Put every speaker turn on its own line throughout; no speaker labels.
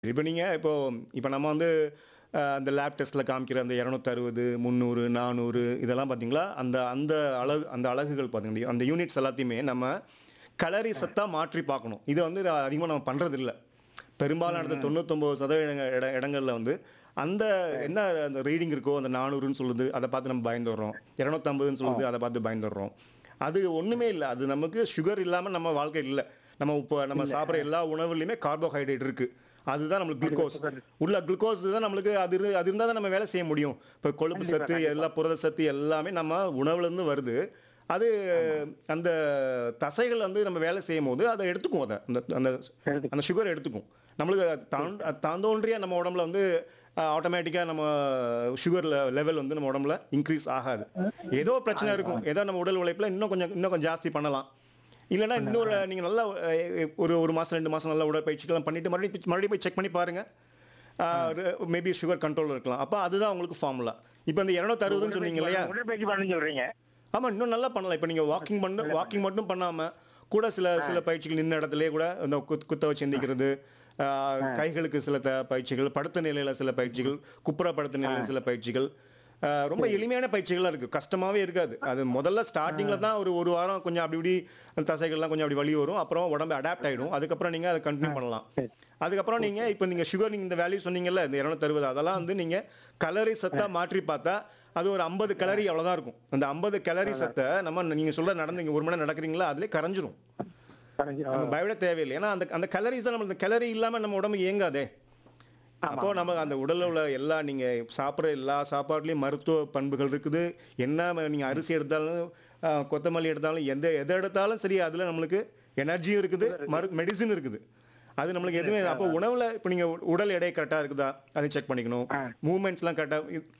இப்போ நீங்கள் இப்போ இப்போ நம்ம வந்து அஹ், அந்த லேப் டெஸ்ட்டில் காமிக்கிற அந்த இரநூத்தறுபது முந்நூறு நானூறு இதெல்லாம் பார்த்தீங்களா அந்த அந்த அழகு அந்த அழகுகள் பார்த்தீங்களா அந்த யூனிட்ஸ் எல்லாத்தையுமே நம்ம கலரி சத்தாக மாற்றி பார்க்கணும் இதை வந்து அதிகமாக நம்ம பண்ணுறது இல்லை பெரும்பாலான இடத்துல தொண்ணூத்தொம்பது சதவீத இட இடங்களில் வந்து அந்த என்ன அந்த ரீடிங் இருக்கோ அந்த நானூறுன்னு சொல்லுது அதை பார்த்து நம்ம பயந்துடுறோம் இரநூத்தம்பதுன்னு சொல்லுது அதை பார்த்து பயந்துடுறோம் அது ஒன்றுமே இல்லை அது நமக்கு சுகர் இல்லாமல் நம்ம வாழ்க்கை இல்லை நம்ம இப்போ நம்ம சாப்பிட்ற எல்லா உணவுலையுமே கார்போஹைட்ரேட் இருக்குது அதுதான் நம்மளுக்கு குளுக்கோஸ் உள்ள குளுக்கோஸ் தான் நம்மளுக்கு அது இரு- அது இருந்தால் தான் நம்ம வேலை செய்ய முடியும் இப்போ கொழுப்பு சத்து எல்லா புரத சத்து எல்லாமே நம்ம உணவுலேருந்து வருது அது அந்த தசைகள் வந்து நம்ம வேலை செய்யும் போது அதை எடுத்துக்கும் அதை அந்த அந்த
எடுத்துக்கும்.
அந்த சுகர் எடுத்துக்கும் நம்மளுக்கு அது தான் அது தாந்தோன்றியா நம்ம உடம்புல வந்து ஆட்டோமேட்டிக்காக நம்ம சுகர் லெவல் வந்து நம்ம உடம்புல இன்க்ரீஸ் ஆகாது ஏதோ பிரச்சனை இருக்கும் ஏதோ நம்ம உடல் உழைப்பில் இன்னும் கொஞ்சம் இன்னும் கொஞ்சம் ஜாஸ்தி பண்ணலாம் இல்லைன்னா இன்னொரு நீங்கள் நல்லா அஹ், ஒரு ஒரு மாதம் ரெண்டு மாதம் நல்லா உடற்பயிற்சிகள்லாம் பண்ணிட்டு மறுபடியும் போய்- மறுபடியும் போய் செக் பண்ணி பாருங்கள் மேபி சுகர் கண்ட்ரோல் இருக்கலாம் அப்போ அதுதான் உங்களுக்கு ஃபார்முலா இப்போ இந்த இரநூத்தறுபதுன்னு சொன்னீங்க இல்லையா
உடற்பயிற்சி பண்ணு சொல்றீங்க
ஆமா இன்னும் நல்லா பண்ணலாம் இப்போ நீங்க வாக்கிங் பண்ண வாக்கிங் மட்டும் பண்ணாம கூட சில சில பயிற்சிகள் நின்ன இடத்துலயே கூட இந்த குத் குத்த வச்சு எந்திக்கிறது ஆஹ், கைகளுக்கு சில த பயிற்சிகள் படுத்த நிலையில சில பயிற்சிகள் குப்புற படுத்த நிலையில சில பயிற்சிகள் ஆஹ், ரொம்ப எளிமையான பயிற்சிகள்லாம் இருக்கு கஷ்டமாவே இருக்காது அது முதல்ல ஸ்டார்டிங்ல தான் ஒரு ஒரு வாரம் கொஞ்சம் அப்படி இப்படி அந்த தசைகள்லாம் கொஞ்சம் அப்படி வலி வரும் அப்புறம் உடம்பு அடாப்ட் ஆயிடும் அதுக்கப்புறம் நீங்க அதை கண்டினியூ பண்ணலாம் அதுக்கப்புறம் நீங்க இப்போ நீங்க சுகர் நீங்க இந்த வேல்யூ சொன்னீங்கல்ல இந்த இரநூத்தறுபது அதெல்லாம் வந்து நீங்க கலரி சத்தா மாற்றி பார்த்தா அது ஒரு ஐம்பது கலரி அவ்வளவுதான் இருக்கும் அந்த ஐம்பது கலரி சத்தை நம்ம நீங்க சொல்ல நடந்தீங்க ஒரு மணி நேரம் நடக்கிறீங்களா அதுலயே கரைஞ்சிரும்
கரைஞ்சி-
நம்ம பயப்பட தேவையில்லை ஏன்னா அந்த அந்த கலரிஸ் தான் நம்ம இந்த கலரி இல்லாம நம்ம உடம்பு இயங்காதே அப்போ நம்ம அந்த உடல்ல உள்ள எல்லா நீங்க சாப்பிட்ற எல்லா சாப்பாடுலயும் மருத்துவ பண்புகள் இருக்குது என்ன நீங்க அரிசி எடுத்தாலும் ஆஹ், கொத்தமல்லி எடுத்தாலும் எந்த எதை எடுத்தாலும் சரி அதுல நம்மளுக்கு எனர்ஜியும் இருக்குது மரு மெடிசின் இருக்குது அது நம்மளுக்கு எதுவுமே அப்போ உணவுல இப்போ நீங்க உடல் எடை கரெக்டா இருக்குதா அதை செக் பண்ணிக்கணும் மூவ்மெண்ட்ஸ்லாம் கரெக்டா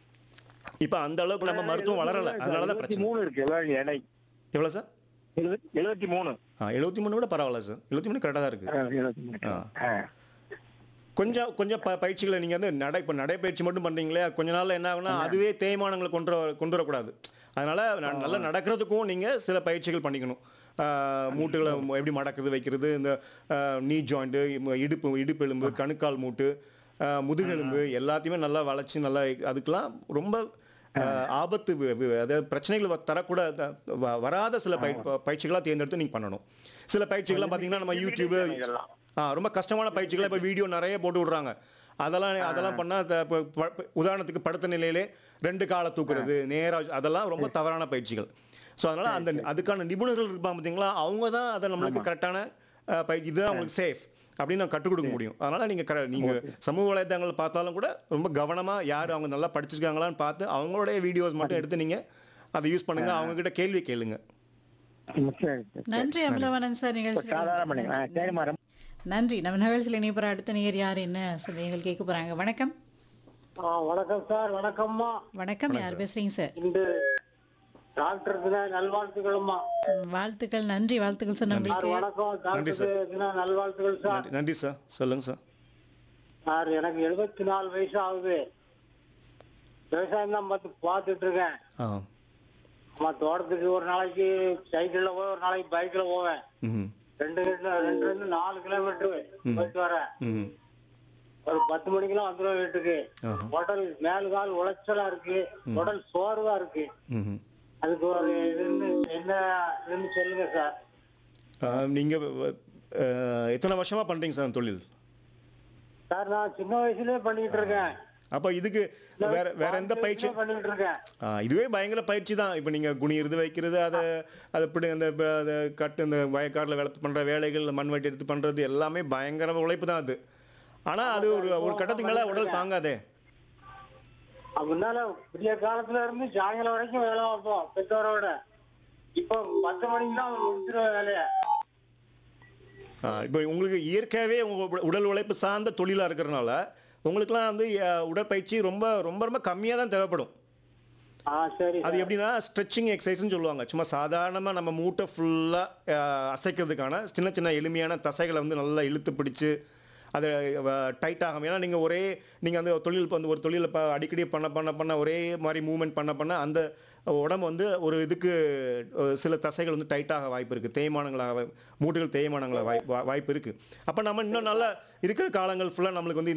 இப்போ அந்த அளவுக்கு நம்ம மருத்துவம் வளரல அதனால தான்
எழுபத்தி
பிரச்சனை
மூணு இருக்கு எவ்வளவு எடை
எவ்வளோ சார்
எழுபத்தி எழுபத்தி மூணு
ஆ எழுபத்தி மூணு விட பரவாயில்ல சார் எழுபத்தி மூணு கரெக்டாக தான் இருக்குது
ஆ, எழுபத்தி மூணு
ஆ.
ஆ.
கொஞ்சம் கொஞ்சம் ப பயிற்சிகளை நீங்கள் வந்து நடை இப்போ நடைப்பயிற்சி மட்டும் பண்ணுறீங்களே கொஞ்ச நாள்ல என்ன ஆகும்னா அதுவே தேய்மானங்களை கொண்டு வர கொண்டு வரக்கூடாது அதனால ந- நல்லா நடக்கிறதுக்கும் நீங்கள் சில பயிற்சிகள் பண்ணிக்கணும் ஆஹ் மூட்டுகளை ம- எப்படி மடக்குது வைக்கிறது இந்த நீ ஜாயிண்ட்டு இடுப்பு இடுப்பு எலும்பு கணுக்கால் மூட்டு ஆஹ் முதுகெலும்பு எல்லாத்தையுமே நல்லா வளைச்சி நல்லா அதுக்கெல்லாம் ரொம்ப ஆஹ் ஆபத்து வி- வி- அதாவது பிரச்சனைகள் வ- தரக்கூட த- வ- வராத சில பய பயிற்சிகளாக தேர்ந்தெடுத்து நீங்கள் பண்ணணும் சில பயிற்சிகள்லாம் பார்த்தீங்கன்னா நம்ம யூடியூப்
இதெல்லாம்.
ஆ ரொம்ப கஷ்டமான பயிற்சிகளை இப்போ வீடியோ நிறைய போட்டு விடுறாங்க அதெல்லாம் அதெல்லாம் பண்ணால் உதாரணத்துக்கு படுத்த நிலையிலே ரெண்டு காலை தூக்குறது நேரா அதெல்லாம் ரொம்ப தவறான பயிற்சிகள் ஸோ அதனால அந்த அதுக்கான நிபுணர்கள் இருப்பாங்க பார்த்தீங்களா அவங்க தான் அதை நம்மளுக்கு கரெக்டான பயிற்சி இதுதான் உங்களுக்கு சேஃப் அப்படின்னு நான் கற்றுக் கொடுக்க முடியும் அதனால நீங்க கர நீங்க சமூக வலைதளங்கள் பார்த்தாலும் கூட ரொம்ப கவனமா யார் அவங்க நல்லா படிச்சிருக்காங்களான்னு பார்த்து அவங்களுடைய வீடியோஸ் மட்டும் எடுத்து நீங்க அதை யூஸ் பண்ணுங்க அவங்க கிட்ட கேள்வி கேளுங்க
ம், சரி சரி.
நன்றி அமலவனன் சார்
இப்ப
நிகழ்ச்சி
சாதாரண பண்ணுங்க ஆ, சரிம்மா ரொம்ப
நன்றி நம்ம நிகழ்ச்சியில் இணைப்புற அடுத்த நேயர் யார் என்ன சந்தேகங்கள் கேட்க போறாங்க வணக்கம்
ஆ, வணக்கம் சார் வணக்கம்மா
வணக்கம் யார் பேசுறீங்க சார்
இந்த டாக்டர் தின நல்வாழ்த்துக்கள்மா
ம், வாழ்த்துக்கள் நன்றி வாழ்த்துக்கள் சார்
சார்
நம்மளுக்கு
வணக்கம் டாக்டர் தின நல்வாழ்த்துக்கள் சார்
நன்றி- நன்றி சார் சொல்லுங்க சார்
சார் எனக்கு எழுபத்தி நாலு வயசு ஆகுது விவசாயம் தான் பார்த்து பார்த்துட்டு இருக்கேன்
ஆ
அம்மா தோட்டத்துக்கு ஒரு நாளைக்கு சைக்கிள்ல போய் ஒரு நாளைக்கு பைக்ல போவேன்
ம்
ரெண்டு ரெண்டு ரெண்டு ரெண்டு நாலு கிலோமீட்டர் போயிட்டு வரேன்
ம்
ஒரு பத்து மணிக்கெல்லாம் வந்துடுவேன் வீட்டுக்கு
ஆஹா.
உடல் மேல் கால் உளைச்சலா இருக்கு உடல் சோர்வா இருக்கு
ம்
அதுக்கு ஒரு இதுன்னு என்ன இதுன்னு சொல்லுங்க சார்
ஆ, நீங்க வ- ஆ, எத்தனை வருஷமா பண்றீங்க சார் அந்த தொழில்
சார் நான் சின்ன வயசுலயே பண்ணிட்டு இருக்கேன்
அப்ப இதுக்கு வேற வேற எந்த பயிற்சி
பண்ணிட்டு இருக்கேன்
ஆ, இதுவே பயங்கர பயிற்சி தான் இப்போ நீங்கள் குனியிறது வைக்கிறது அதை அதை இப்படி அந்த ப- அதை கட்டு இந்த வயக்காட்டில் வேலை பண்ணுற வேலைகள் மண் வெட்டி எடுத்து பண்ணுறது எல்லாமே பயங்கர உழைப்பு தான் அது ஆனால் அது ஒரு ஒரு கட்டத்துக்கு மேலே உடல் தாங்காதே
முன்னால விடிய காலத்துல இருந்து சாயங்காலம் வரைக்கும் வேலை பார்ப்போம் பெற்றோரோட இப்போ பத்து மணிக்கு தான் முடிச்சிருவேன் வேலையை
ஆ, இப்போ உங்களுக்கு இயற்கையாகவே உங்கள் உடல் உழைப்பு சார்ந்த தொழிலாக இருக்கிறனால உங்களுக்குலாம் வந்து அ, உடற்பயிற்சி ரொம்ப ரொம்ப ரொம்ப கம்மியாக தான் தேவைப்படும்
ஆ சரி
அது எப்படின்னா ஸ்ட்ரெச்சிங் எக்ஸசைஸ்னு சொல்லுவாங்க சும்மா சாதாரணமாக நம்ம மூட்டை ஃபுல்லாக அசைக்கிறதுக்கான சின்ன சின்ன எளிமையான தசைகளை வந்து நல்லா இழுத்து பிடிச்சு அதை டைட் ஆகும் ஏன்னா நீங்கள் ஒரே நீங்கள் அந்த தொழில் இப்போ வந்து ஒரு தொழிலை இப்போ அடிக்கடி பண்ண பண்ண பண்ண ஒரே மாதிரி மூவ்மெண்ட் பண்ண பண்ண அந்த உடம்பு வந்து ஒரு இதுக்கு அஹ், சில தசைகள் வந்து டைட்டாக வாய்ப்பு இருக்குது தேய்மானங்களாக மூட்டுகள் தேய்மானங்களாக வாய் வா- வாய்ப்பு இருக்குது அப்போ நம்ம இன்னும் நல்லா இருக்கிற காலங்கள் ஃபுல்லாக நம்மளுக்கு வந்து